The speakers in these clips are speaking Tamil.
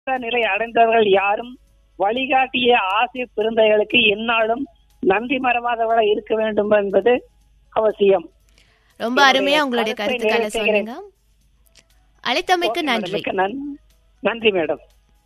நிலை அடைந்தவர்கள் யாரும் வழிகாட்டிய ஆசிரியர் பெருந்தைகளுக்கு எந்நாளும் நன்றி மறவாதவர்களாக இருக்க வேண்டும் என்பது அவசியம் ரொம்ப அருமையா உங்களுடைய கருத்தை கருத்துக்களை நிறைவு செய்கிறேன். சொன்னீங்க அழைத்தமைக்கு நன்றி மிக்க நன்- நன்றி மேடம்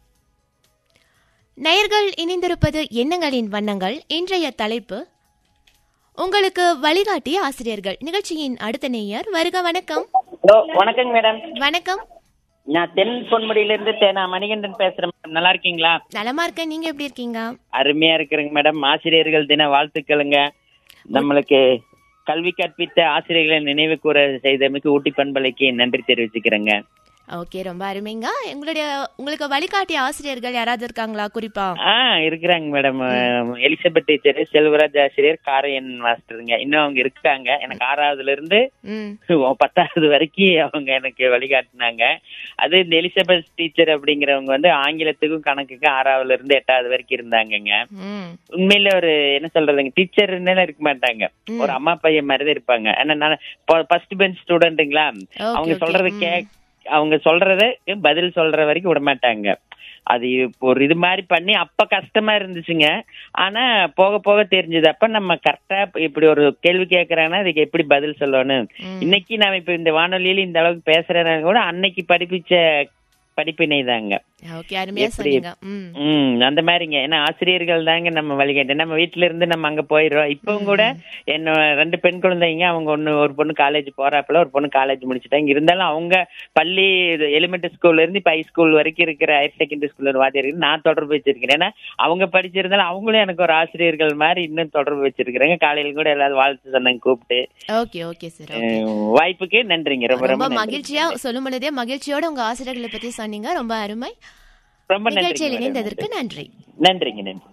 நேயர்கள் இணைந்திருப்பது எண்ணங்களின் வண்ணங்கள் இன்றைய தலைப்பு உங்களுக்கு வழிகாட்டிய ஆசிரியர்கள் நிகழ்ச்சியின் அடுத்த நேயர் வருக வணக்கம் ஹலோ வணக்கங்க மேடம் வணக்கம் நான் தென் பொன்முடியிலிருந்து தே- நான் மணிகண்டன் பேசுறேன் மேடம் நல்லா இருக்கீங்களா நலமா இருக்கேன் நீங்க எப்படி இருக்கீங்க அருமையா இருக்கிறேங்க மேடம் ஆசிரியர்கள் தின வாழ்த்துக்களுங்க நம்மளுக்கு கல்வி கற்பித்த ஆசிரியர்களை நினைவு கூற செய்தமைக்கு ஊட்டி பண்பலைக்கு நன்றி தெரிவிச்சுக்கிறேங்க ஓகே ரொம்ப அருமைங்க உங்களுடைய உங்களுக்கு வழிகாட்டிய ஆசிரியர்கள் யாராவது இருக்காங்களா குறிப்பா ஆ இருக்கிறாங்க மேடம் எலிசபெத் டீச்சர் செல்வராஜ் ஆசிரியர் காரையன் மாஸ்டருங்க இன்னும் அவங்க இருக்காங்க எனக்கு ஆறாவதுல இருந்து ம் பத்தாவது வரைக்கும் அவங்க எனக்கு வழிகாட்டினாங்க அது இந்த எலிசபெத் டீச்சர் அப்படிங்கிறவங்க வந்து ஆங்கிலத்துக்கும் கணக்குக்கும் ஆறாவதுல இருந்து எட்டாவது வரைக்கும் இருந்தாங்கங்க ம் உண்மையில ஒரு என்ன சொல்றதுங்க டீச்சர் இருக்க மாட்டாங்க ம். ஒரு அம்மா பையன் மாதிரி தான் இருப்பாங்க ஏன்னா நான் ஃபர்ஸ்ட் பெஞ்ச் ஸ்டூடெண்ட்டுங்களா அவங்க okay. சொல்றது ம். கே அவங்க சொல்றத பதில் சொல்ற வரைக்கும் விட மாட்டாங்க அது இப்போ ஒரு இது மாதிரி பண்ணி அப்ப கஷ்டமா இருந்துச்சுங்க ஆனா போக போக தெரிஞ்சது அப்ப நம்ம கரெக்டா இப்படி ஒரு கேள்வி கேக்குறாங்கன்னா அதுக்கு எப்படி பதில் சொல்லணும் ம். இன்னைக்கு நாம இப்ப இந்த வானொலியில இந்த அளவுக்கு பேசுறேன்னா கூட அன்னைக்கு படிப்பிச்ச படிப்பினை தாங்க ஓகே அருமையா எப்படி- சொன்னீங்க ம் ம் அந்த மாதிரிங்க ஏன்னா ஆசிரியர்கள் தாங்க நம்ம வழிகாட்டு நம்ம வீட்ல இருந்து நம்ம அங்க போயிடுறோம் இப்பவும் கூட என்ன ரெண்டு பெண் குழந்தைங்க அவங்க ஒண்ணு ஒரு பொண்ணு காலேஜ் போறாப்புல ஒரு பொண்ணு காலேஜ் முடிச்சுட்டாங்க இருந்தாலும் அவங்க பள்ளி எலிமெண்டரி ஸ்கூல்ல இருந்து இப்ப ஹை ஸ்கூல் வரைக்கும் இருக்கிற ஹையர் செகண்டரி ஸ்கூல்ல வாத்தியார்கள் நான் தொடர்பு வச்சிருக்கிறேன் ஏன்னா அவங்க படிச்சிருந்தாலும் அவங்களும் எனக்கு ஒரு ஆசிரியர்கள் மாதிரி இன்னும் தொடர்பு வச்சிருக்கிறாங்க காலையில கூட எல்லாரும் வாழ்த்து சொன்னாங்க கூப்பிட்டு ஓகே ஓகே சார் அஹ், வாய்ப்புக்கு நன்றிங்க ரொம்ப ரொம்ப ரொம்ப நன்றி. மகிழ்ச்சியா சொல்லும் பொழுதே மகிழ்ச்சியோட உங்க ஆசிரியர்களை பத்தி சொன்னீங்க ரொம்ப அருமை ரொம்ப நன்றி நிகழ்ச்சியில் இணைந்ததற்கு நன்றி நன்றிங்க நன்றி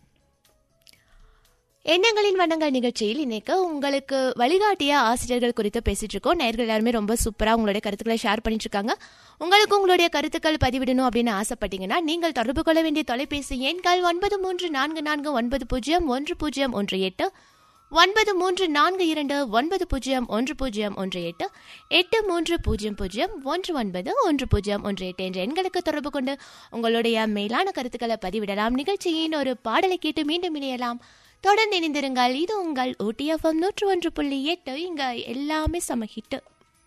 எண்ணங்களின் வண்ணங்கள் நிகழ்ச்சியில் இன்னைக்கு உங்களுக்கு வழிகாட்டிய ஆசிரியர்கள் குறித்து பேசிட்டு இருக்கோம் நேர்கள் எல்லாருமே ரொம்ப சூப்பரா உங்களுடைய கருத்துக்களை ஷேர் பண்ணிட்டு இருக்காங்க உங்களுக்கு உங்களுடைய கருத்துக்கள் பதிவிடணும் அப்படின்னு ஆசைப்பட்டீங்கன்னா நீங்கள் தொடர்பு கொள்ள வேண்டிய தொலைபேசி எண்கள் ஒன்பது மூன்று நான்கு நான்கு ஒன்பது பூஜ்ஜியம் ஒன்று பூஜ்ஜியம் ஒன்று எட்டு ஒன்பது மூன்று நான்கு இரண்டு ஒன்பது பூஜ்ஜியம் ஒன்று பூஜ்ஜியம் ஒன்று எட்டு எட்டு மூன்று பூஜ்ஜியம் பூஜ்ஜியம் ஒன்று ஒன்பது ஒன்று பூஜ்ஜியம் ஒன்று எட்டு என்ற எண்களுக்கு தொடர்பு கொண்டு உங்களுடைய மேலான கருத்துக்களை பதிவிடலாம் நிகழ்ச்சியின் ஒரு பாடலை கேட்டு மீண்டும் இணையலாம் தொடர்ந்து இணைந்திருங்கள் இது உங்கள் OTFM நூற்று ஒன்று புள்ளி எட்டு இங்க எல்லாமே சம ஹிட்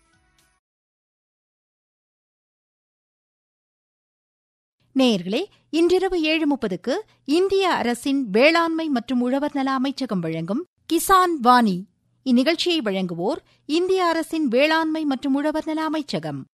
நேயர்களே இன்றிரவு ஏழு முப்பதுக்கு இந்திய அரசின் வேளாண்மை மற்றும் உழவர் நல அமைச்சகம் வழங்கும் கிசான் வாணி இந்நிகழ்ச்சியை வழங்குவோர் இந்திய அரசின் வேளாண்மை மற்றும் உழவர் நல அமைச்சகம்